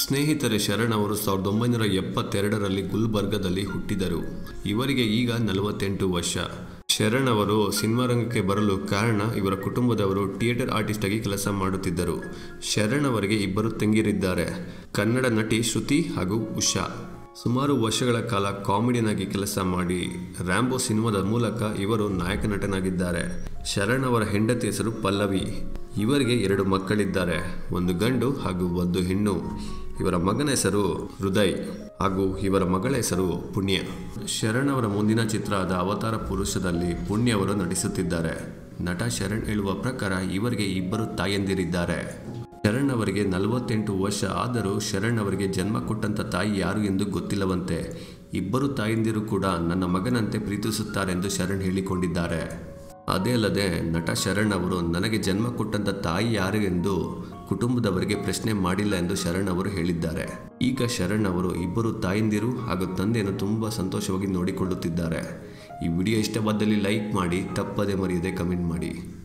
ಸ್ನೇಹಿತರೆ ಶರಣ್ ಅವರು ಸಾವಿರದ ಒಂಬೈನೂರ ಎಪ್ಪತ್ತೆರಡರಲ್ಲಿ ಗುಲ್ಬರ್ಗದಲ್ಲಿ ಹುಟ್ಟಿದರು ಇವರಿಗೆ ಈಗ ನಲವತ್ತೆಂಟು ವರ್ಷ ಶರಣ್ ಅವರು ಸಿನಿಮಾ ರಂಗಕ್ಕೆ ಬರಲು ಕಾರಣ ಇವರ ಕುಟುಂಬದವರು ಥಿಯೇಟರ್ ಆರ್ಟಿಸ್ಟ್ ಆಗಿ ಕೆಲಸ ಮಾಡುತ್ತಿದ್ದರು ಶರಣ್ ಅವರಿಗೆ ಇಬ್ಬರು ತಂಗಿಯರಿದ್ದಾರೆ ಕನ್ನಡ ನಟಿ ಶ್ರುತಿ ಹಾಗೂ ಉಷಾ ಸುಮಾರು ವರ್ಷಗಳ ಕಾಲ ಕಾಮಿಡಿಯನ್ ಆಗಿ ಕೆಲಸ ಮಾಡಿ ರ್ಯಾಂಬೋ ಸಿನಿಮಾದ ಮೂಲಕ ಇವರು ನಾಯಕ ನಟನಾಗಿದ್ದಾರೆ ಶರಣ್ ಅವರ ಹೆಂಡತಿ ಹೆಸರು ಪಲ್ಲವಿ ಇವರಿಗೆ ಎರಡು ಮಕ್ಕಳಿದ್ದಾರೆ ಒಂದು ಗಂಡು ಹಾಗೂ ಒಂದು ಹೆಣ್ಣು ಇವರ ಮಗನ ಹೆಸರು ಹೃದಯ್ ಹಾಗೂ ಇವರ ಮಗಳ ಹೆಸರು ಪುಣ್ಯ ಶರಣ್ ಅವರ ಮುಂದಿನ ಚಿತ್ರ ಆದ ಅವತಾರ ಪುರುಷದಲ್ಲಿ ಪುಣ್ಯ ಅವರು ನಟಿಸುತ್ತಿದ್ದಾರೆ ನಟ ಶರಣ್ ಹೇಳುವ ಪ್ರಕಾರ ಇವರಿಗೆ ಇಬ್ಬರು ತಾಯಂದಿರಿದ್ದಾರೆ ಶರಣ್ ಅವರಿಗೆ ನಲವತ್ತೆಂಟು ವರ್ಷ ಆದರೂ ಶರಣ್ ಅವರಿಗೆ ಜನ್ಮ ಕೊಟ್ಟಂತ ತಾಯಿ ಯಾರು ಎಂದು ಗೊತ್ತಿಲ್ಲವಂತೆ ಇಬ್ಬರು ತಾಯಂದಿರು ಕೂಡ ನನ್ನ ಮಗನಂತೆ ಪ್ರೀತಿಸುತ್ತಾರೆಂದು ಶರಣ್ ಹೇಳಿಕೊಂಡಿದ್ದಾರೆ ಅದೇ ಅಲ್ಲದೆ ನಟ ಶರಣ್ ಅವರು ನನಗೆ ಜನ್ಮ ಕೊಟ್ಟಂತ ತಾಯಿ ಯಾರು ಎಂದು ಕುಟುಂಬದವರಿಗೆ ಪ್ರಶ್ನೆ ಮಾಡಿಲ್ಲ ಎಂದು ಶರಣ್ ಅವರು ಹೇಳಿದ್ದಾರೆ ಈಗ ಶರಣ್ ಅವರು ಇಬ್ಬರು ತಾಯಂದಿರು ಹಾಗೂ ತಂದೆಯನ್ನು ತುಂಬ ಸಂತೋಷವಾಗಿ ನೋಡಿಕೊಳ್ಳುತ್ತಿದ್ದಾರೆ ಈ ವಿಡಿಯೋ ಇಷ್ಟವಾದಲ್ಲಿ ಲೈಕ್ ಮಾಡಿ ತಪ್ಪದೆ ಮರೆಯದೆ ಕಮೆಂಟ್ ಮಾಡಿ